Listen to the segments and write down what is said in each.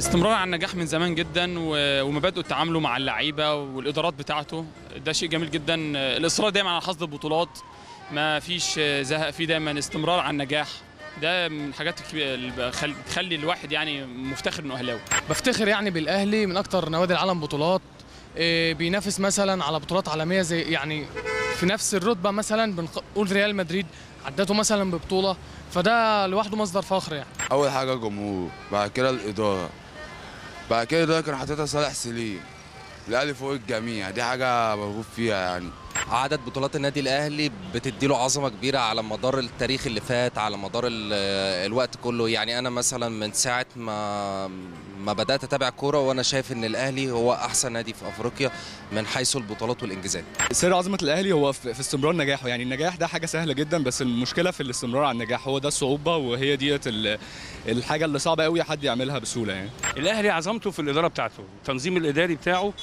الاستمرار على النجاح من زمان جدا و- ومبادئه التعامل مع اللعيبه والادارات بتاعته ده شيء جميل جدا الاصرار دايما على حصد البطولات ما فيش زهق فيه دايما استمرار على النجاح ده من الحاجات الكبيرة اللي بخل- بتخلي الواحد يعني مفتخر انه اهلاوي بفتخر يعني بالاهلي من اكتر نوادي العالم بطولات إيه، بينافس مثلا على بطولات عالميه زي يعني في نفس الرتبه مثلا بنقول ريال مدريد عدته مثلا ببطوله فده لوحده مصدر فخر يعني اول حاجه جمهور بعد كده الاداره بعد كده ده كان حاططها صالح سليم الاهلي فوق الجميع دي حاجه مرغوب فيها يعني عدد بطولات النادي الاهلي بتديله عظمه كبيره على مدار التاريخ اللي فات على مدار ال- الوقت كله يعني انا مثلا من ساعه ما ما بدات اتابع كوره وانا شايف ان الاهلي هو احسن نادي في افريقيا من حيث البطولات والانجازات سر عظمه الاهلي هو في في استمرار نجاحه يعني النجاح ده حاجه سهله جدا بس المشكله في الاستمرار على النجاح هو ده الصعوبه وهي ديت ال- الحاجه اللي صعبه قوي حد يعملها بسهوله يعني الاهلي عظمته في الاداره بتاعته التنظيم الاداري بتاعه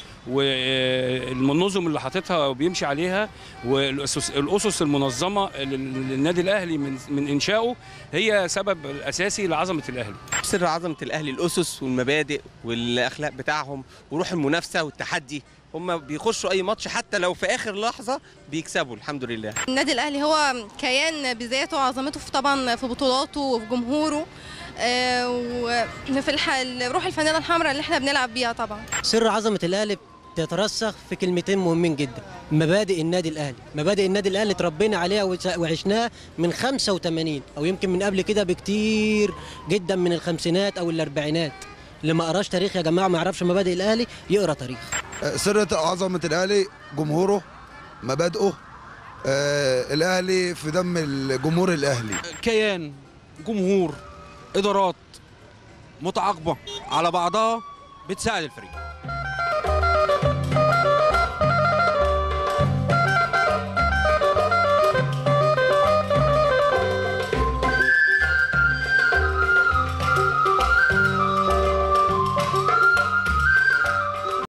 والنظم اللي حاططها وبيمشي عليها والاسس الاسس المنظمه للنادي الاهلي من من انشائه هي سبب الاساسي لعظمه الاهلي سر عظمه الاهلي الاسس والمبادئ والاخلاق بتاعهم وروح المنافسه والتحدي هم بيخشوا اي ماتش حتى لو في اخر لحظه بيكسبوا الحمد لله النادي الاهلي هو كيان بذاته وعظمته في طبعا في بطولاته وفي جمهوره آه، وفي الح... روح الفانيله الحمراء اللي احنا بنلعب بيها طبعا سر عظمة الأهلي تترسخ في كلمتين مهمين جدا مبادئ النادي الأهلي مبادئ النادي الأهلي تربينا عليها وس- وعشناها من 85 أو يمكن من قبل كده بكتير جدا من الخمسينات أو الأربعينات اللي ما قراش تاريخ يا جماعة ما يعرفش مبادئ الأهلي يقرا تاريخ سر عظمة الأهلي جمهوره مبادئه آه الأهلي في دم الجمهور الأهلي كيان جمهور ادارات متعاقبه على بعضها بتساعد الفريق